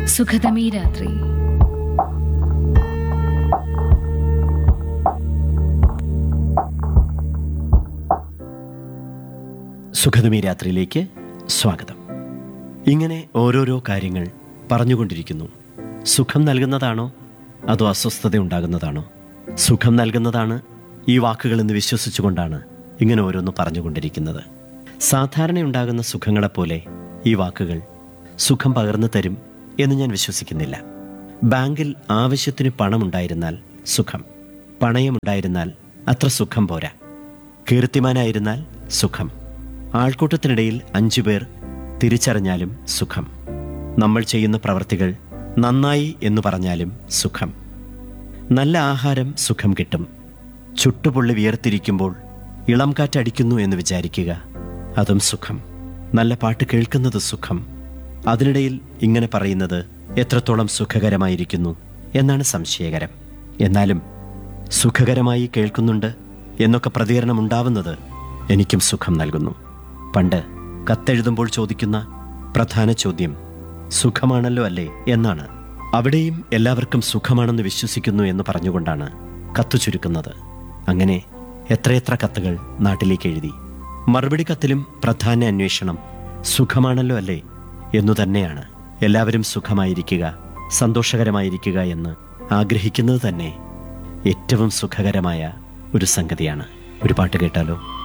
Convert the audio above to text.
സുഖതമീ രാത്രി സുഖതമി രാത്രിയിലേക്ക് സ്വാഗതം ഇങ്ങനെ ഓരോരോ കാര്യങ്ങൾ പറഞ്ഞുകൊണ്ടിരിക്കുന്നു സുഖം നൽകുന്നതാണോ അതോ അസ്വസ്ഥത ഉണ്ടാകുന്നതാണോ സുഖം നൽകുന്നതാണ് ഈ വാക്കുകളെന്ന് വിശ്വസിച്ചുകൊണ്ടാണ് ഇങ്ങനെ ഓരോന്ന് പറഞ്ഞുകൊണ്ടിരിക്കുന്നത് സാധാരണയുണ്ടാകുന്ന സുഖങ്ങളെപ്പോലെ ഈ വാക്കുകൾ സുഖം പകർന്നു തരും എന്ന് ഞാൻ വിശ്വസിക്കുന്നില്ല ബാങ്കിൽ ആവശ്യത്തിന് പണമുണ്ടായിരുന്നാൽ സുഖം പണയമുണ്ടായിരുന്നാൽ അത്ര സുഖം പോരാ കീർത്തിമാനായിരുന്നാൽ സുഖം ആൾക്കൂട്ടത്തിനിടയിൽ അഞ്ചു പേർ തിരിച്ചറിഞ്ഞാലും സുഖം നമ്മൾ ചെയ്യുന്ന പ്രവർത്തികൾ നന്നായി എന്ന് പറഞ്ഞാലും സുഖം നല്ല ആഹാരം സുഖം കിട്ടും ചുട്ടുപൊള്ളി വിയർത്തിരിക്കുമ്പോൾ ഇളം കാറ്റടിക്കുന്നു എന്ന് വിചാരിക്കുക അതും സുഖം നല്ല പാട്ട് കേൾക്കുന്നത് സുഖം അതിനിടയിൽ ഇങ്ങനെ പറയുന്നത് എത്രത്തോളം സുഖകരമായിരിക്കുന്നു എന്നാണ് സംശയകരം എന്നാലും സുഖകരമായി കേൾക്കുന്നുണ്ട് എന്നൊക്കെ പ്രതികരണം ഉണ്ടാവുന്നത് എനിക്കും സുഖം നൽകുന്നു പണ്ട് കത്തെഴുതുമ്പോൾ ചോദിക്കുന്ന പ്രധാന ചോദ്യം സുഖമാണല്ലോ അല്ലേ എന്നാണ് അവിടെയും എല്ലാവർക്കും സുഖമാണെന്ന് വിശ്വസിക്കുന്നു എന്ന് പറഞ്ഞുകൊണ്ടാണ് കത്ത് ചുരുക്കുന്നത് അങ്ങനെ എത്രയെത്ര കത്തുകൾ നാട്ടിലേക്ക് എഴുതി മറുപടി കത്തിലും പ്രധാന അന്വേഷണം സുഖമാണല്ലോ അല്ലേ എന്നു തന്നെയാണ് എല്ലാവരും സുഖമായിരിക്കുക സന്തോഷകരമായിരിക്കുക എന്ന് ആഗ്രഹിക്കുന്നത് തന്നെ ഏറ്റവും സുഖകരമായ ഒരു സംഗതിയാണ് ഒരു പാട്ട് കേട്ടാലോ